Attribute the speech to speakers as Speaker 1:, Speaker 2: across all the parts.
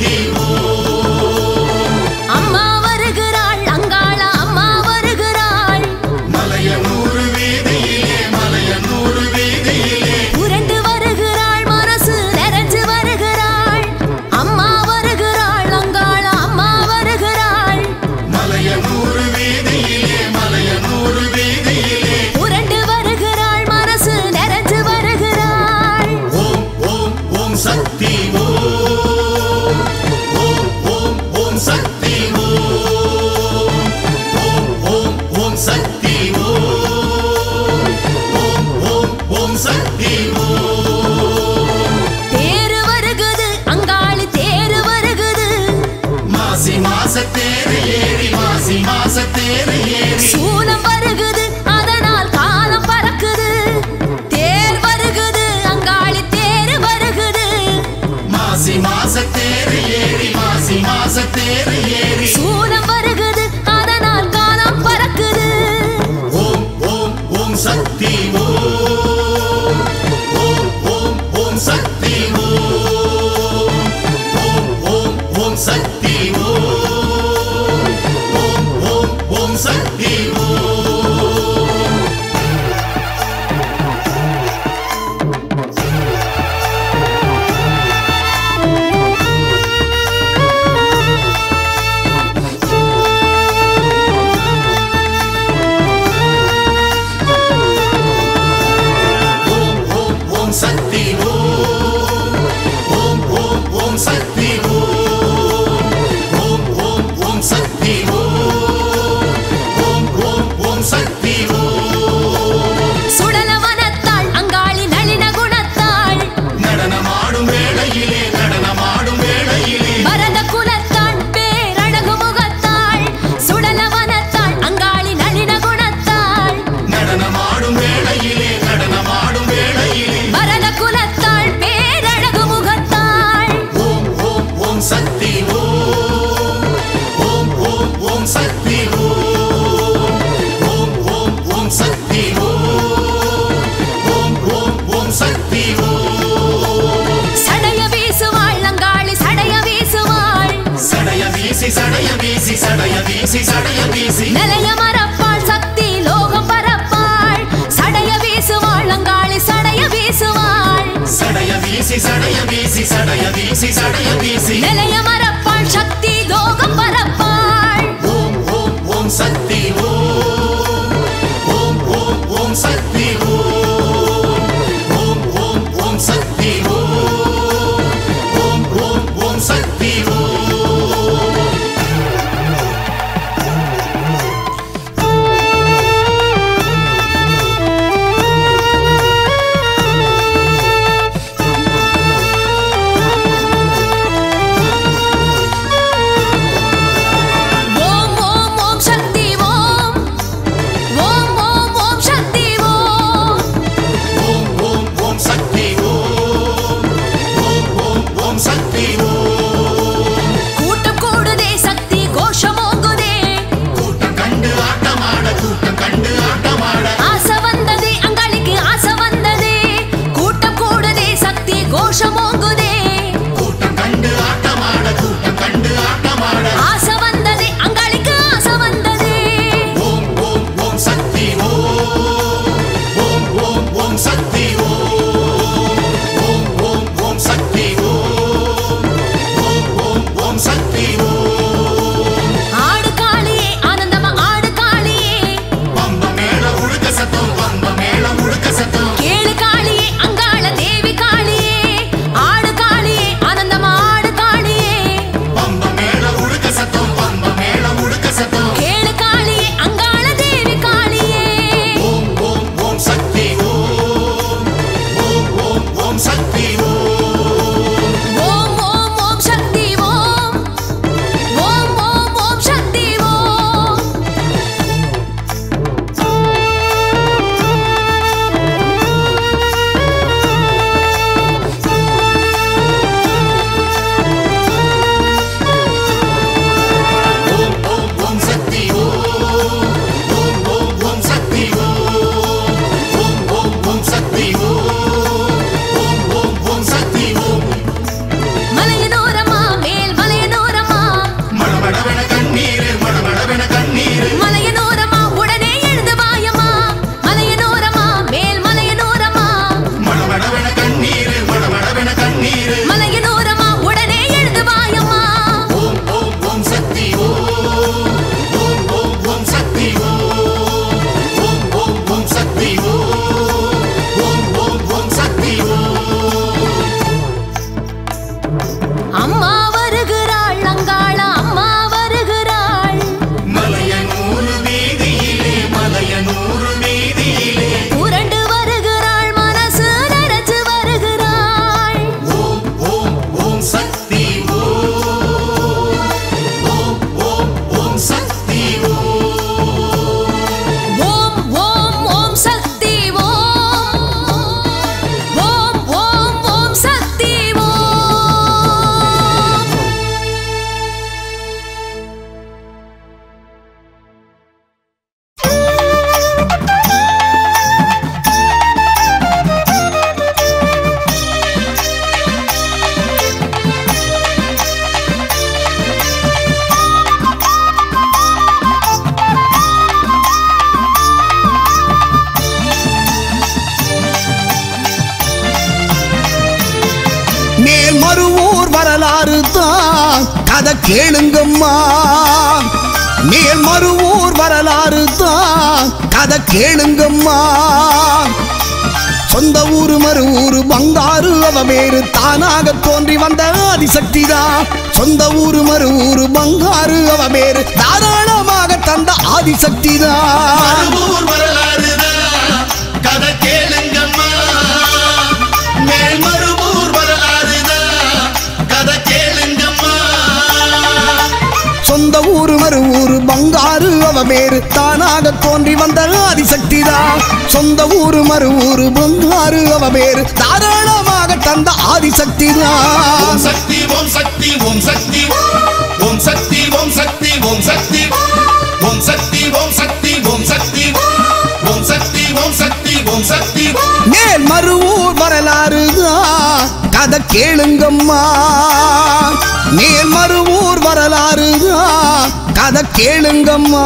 Speaker 1: சக்தி
Speaker 2: அம்மா வருகிறாள் அங்காள அம்மா வருகிறாள்
Speaker 1: மலையனூர் வீதியிலே மலையனூர் வீதியிலே
Speaker 2: புரண்டு வருகிறாள் மனசு நிறைஞ்சு வருகிறாள் அம்மா வருகிறாள் அங்காள அம்மா வருகிறாள்
Speaker 1: மலையனூர் வீதியிலே மலையனூர் வீதியிலே
Speaker 2: புரண்டு வருகிறாள் மனசு நிறைஞ்சு வருகிறாள்
Speaker 1: ஓம் ஓம் ஓம் சக்தி ஓம் ஓம் ஓம் ஓம் சக்தி ஓம் ஓம் ஓம் ஓம் சக்தி ஓம் ஓம் ஓம் ஓம் சக்தி ஓம்
Speaker 2: தேரு வருகுது அங்காளி தேரு வருகுது
Speaker 1: மாசி மாச தேரு ஏறி மாசி மாச தேரு ஏறி
Speaker 2: சூலம் வருகுது அதனால் காலம் பறக்குது தேர் வருகுது அங்காளி தேரு வருகுது
Speaker 1: மாசி மாச தேரு ஏறி மாசி மாச தேரு ஏறி
Speaker 2: சூலம் வருகுது அதனால் காலம் பறக்குது
Speaker 1: ஓம் ஓம் ஓம் சக்தி ஓம் ஓம் ஓம் ஓம் சக்தி ஓம் ஓம் ஓம் ஓம் சக்தி ஓம் ஓம் ஓம் ஓம் சக்தி ஓம் ஓம் ஓம் ஓம் சக்தி ஓம் ஓம் ஓம் ஓம் சக்தி ஓம் ஓம் ஓம் ஓம் சக்தி ஓம் ஓம் ஓம் ஓம் சக்தி ஓம்
Speaker 2: சுடலவனத்தாள் அங்காளி நளின குணத்தாள்
Speaker 1: நடனமாடும் வேளையிலே நடனமாடும் வேளையிலே
Speaker 2: பரத குலத்தாள் பேரழகு முகத்தாள் சுடலவனத்தாள் அங்காளி நளின குணத்தாள்
Speaker 1: நடனமாடும் வேளையிலே நடனமாடும் வேளையிலே
Speaker 2: பரத குலத்தாள் பேரழகு முகத்தாள்
Speaker 1: ஓம் ஓம் ஓம் சக்தி ஓம் ஓம் ஓம் ஓம் சக்தி ஓம் ஓம் ஓம் ஓம் சக்தி ஓம் ஓம் ஓம் ஓம் சக்தி ஓம்
Speaker 2: சடைய வீசுவாள் அங்காளி சடைய வீசுவாள்
Speaker 1: சடைய வீசி சடைய வீசி சடைய வீசி சடைய வீசி
Speaker 2: நிலைய மரப்பாள் சக்தி லோகம் பரப்பாள் சடைய வீசுவாள் அங்காளி சடைய வீசுவாள்
Speaker 1: சடைய வீசி சடைய வீசி சடைய வீசி சடைய வீசி
Speaker 2: நிலைய மரப்பாள் சக்தி லோகம் பரப்பாள்
Speaker 1: ஓம் ஓம் ஓம் சக்தி ஓம் ஓம் ஓம் ஓம் சக்தி ஓம் ஓம் ஓம் ஓம் சக்தி ஓம் ஓம் ஓம் ஓம் சக்தி ஓம்
Speaker 3: வரலாறு தான் கதை கேளுங்கம்மா மேல் மருவூர் வரலாறு தான் கதை கேளுங்கம்மா சொந்த ஊரு மறு ஊரு பங்காரு அவ வேறு தானாக தோன்றி வந்த ஆதிசக்தி தான் சொந்த ஊரு மறு ஊரு பங்காரு அவ வேறு தாராளமாக தந்த ஆதிசக்தி தான்
Speaker 1: மறுபூர் வரலாறுதான் கதை கேளுங்கம்மா மேல் மறுபூர் வரலாறுதான் கதை கேளுங்கம்மா
Speaker 3: சொந்த ஊரு மறு ஊரு பங்காரு அவ வேறு தானாக தோன்றி வந்த ஆதிசக்தி தான் சொந்த ஊரு மறு ஊரு பங்காரு அவ வேறு தாராளமாக தந்த ஆதிசக்தி
Speaker 1: ஓம்
Speaker 3: தான்
Speaker 1: சக்தி ஓம் சக்தி ஓம் சக்தி ஓம் சக்தி ஓம் சக்தி ஓம் சக்தி ஓம் சக்தி ஓம் சக்தி ஓம் சக்தி ஓம் சக்தி ஓம் சக்தி ஓம் சக்தி
Speaker 3: மேல் மறுவூர் வரலாறு தான் கதை கேளுங்கம்மா மேல் மறுவூர் வரலாறு தான் கதை கேளுங்கம்மா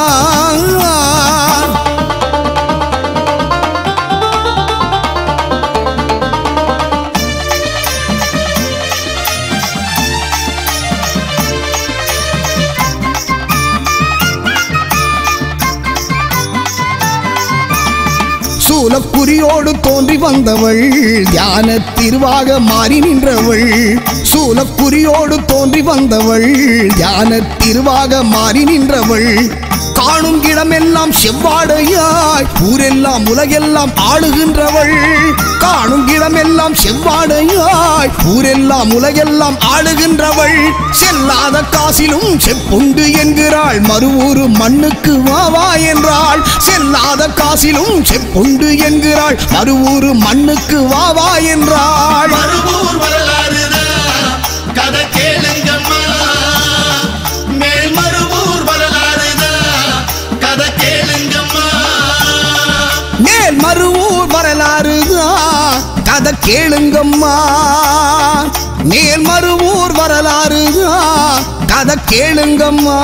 Speaker 3: சூலக்குறியோடு தோன்றி வந்தவள் தியான திருவாக மாறி நின்றவள் சூலக்குறியோடு தோன்றி வந்தவள் தியான திருவாக மாறி நின்றவள் காணும் இடமெல்லாம் செவ்வாடையாய் ஊரெல்லாம் உலகெல்லாம் ஆளுகின்றவள் காணும் இடமெல்லாம் செவ்வாடையாய் ஊரெல்லாம் உலகெல்லாம் ஆளுகின்றவள் செல்லாத காசிலும் செப்புண்டு என்கிறாள் மறுவூரு மண்ணுக்கு வா வா என்றாள் செல்லாத காசிலும் செப்புண்டு என்கிறாள் மறுவூரு மண்ணுக்கு வா வா என்றாள்
Speaker 1: மறுபூர் வரலாறுதான் கதை கேளுங்கம்மா மேல் மறுபூர் வரலாறுதான் கதை கேளுங்கம்மா
Speaker 3: மேல் மறுவூர் வரலாறு தான் கதை கேளுங்கம்மா மேல் மறுவூர் வரலாறு தான் கதை கேளுங்கம்மா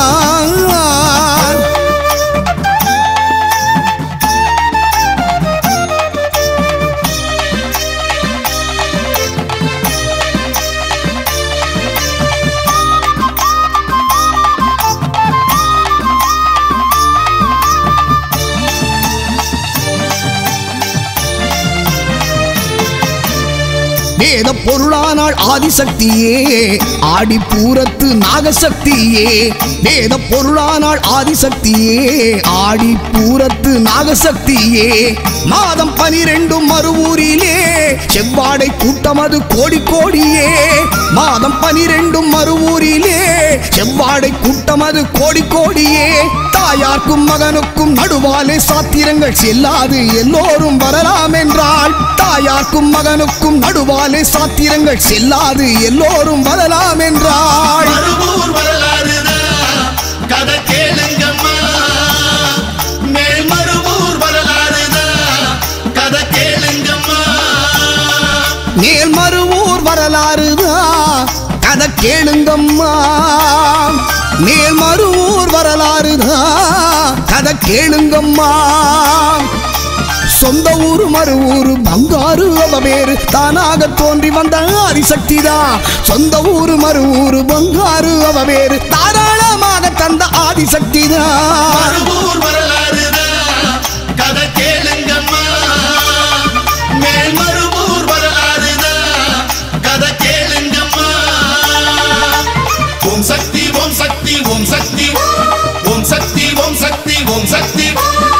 Speaker 3: வேத பொருளானாள் ஆதிசக்தியே ஆடி பூரத்து நாகசக்தியே வேத பொருளானாள் ஆதிசக்தியே ஆடி பூரத்து நாகசக்தியே மாதம் பனிரெண்டும் மறுவூரிலே செவ்வாடை கூட்டம் அது கோடி கோடியே மாதம் பனிரெண்டும் மறுவூரிலே செவ்வாடை கூட்டம் அது கோடி கோடியே தாயார்க்கும் மகனுக்கும் நடுவாலே சாத்திரங்கள் செல்லாது எல்லோரும் வரலாம் என்றாள் தாயார்க்கும் மகனுக்கும் நடுவாலே சாத்திரங்கள் செல்லாது எல்லோரும் வரலாம் என்றாள்
Speaker 1: மறுபூர் வரலாறுதான் கதை கேளுங்கம்மா மேல் மறுபூர் வரலாறுதான் கதை கேளுங்கம்மா
Speaker 3: மேல் மறுவூர் வரலாறு தான் கதை கேளுங்கம்மா மேல் மறுவூர் வரலாறு தான் கதை கேளுங்கம்மா சொந்த ஊரு மறு ஊரு பங்காரு அவ வேறு தானாக தோன்றி வந்த ஆதிசக்தி தான் சொந்த ஊரு மறு ஊரு பங்காரு அவ வேறு தாராளமாக தந்த ஆதிசக்தி தான்
Speaker 1: மறுபூர் வரலாறுதான் கதை கேளுங்கம்மா மேல் மறுபூர் வரலாறுதான் கதை கேளுங்கம்மா ஓம் சக்தி ஓம் சக்தி ஓம் சக்தி ஓம் சக்தி ஓம் சக்தி ஓம் சக்தி